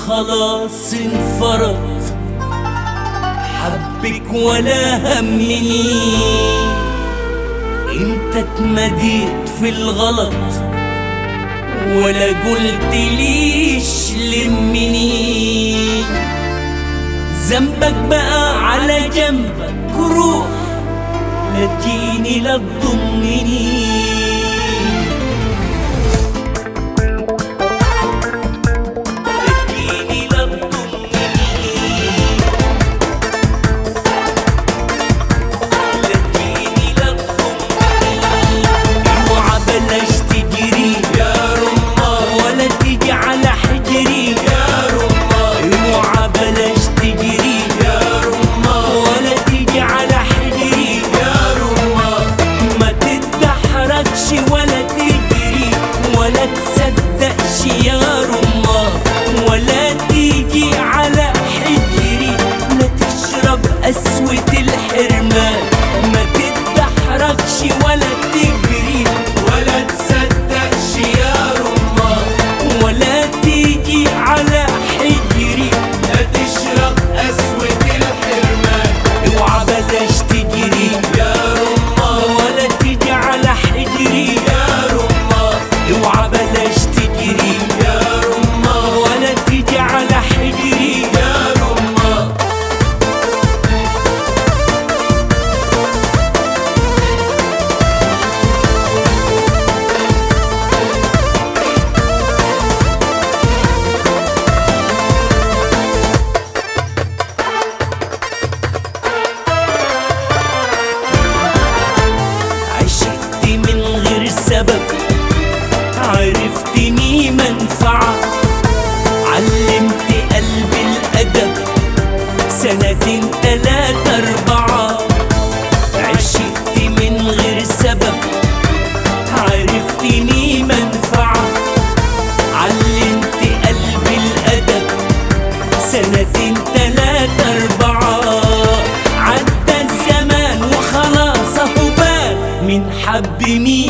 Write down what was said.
خلاص انفرط حبك ولا همني انت اتمديت في الغلط ولا قلت ليش لمني ذنبك بقى على جنبك روح لا تجيني لا تضمني تجيني لا تضمني لا تجيني لا تضمني اوعى بلاش تجري يا رمان ولا تيجي على حجري يا رمان اوعى بلاش تجري يا رمان ولا تيجي على حجري يا رمان ما تتدحرجش ولا تجري ولا تصدقش يا رمان ولا تيجي على حجري لا تشرب قسوة الحرمان ما تتدحرجش ولا تجري ولا تصدقش يا رمان ولا تيجي على حجري لا تشرب قسوة الحرمان اوعى بلاش تجري يا رمان ولا تيجي على حجري يا رمان اوعى بلاش تجري يا رمان ولا تيجي على حجري يا رمان عشقت من غير سبب عرفتني منفعة علمت قلبي الأدب سنتين تلاتة أربعة عشقت من غير سبب عرفتني منفعة علمت قلبي الأدب سنتين تلاتة أربعة عدى الزمان وخلاص أهو بان من حب مين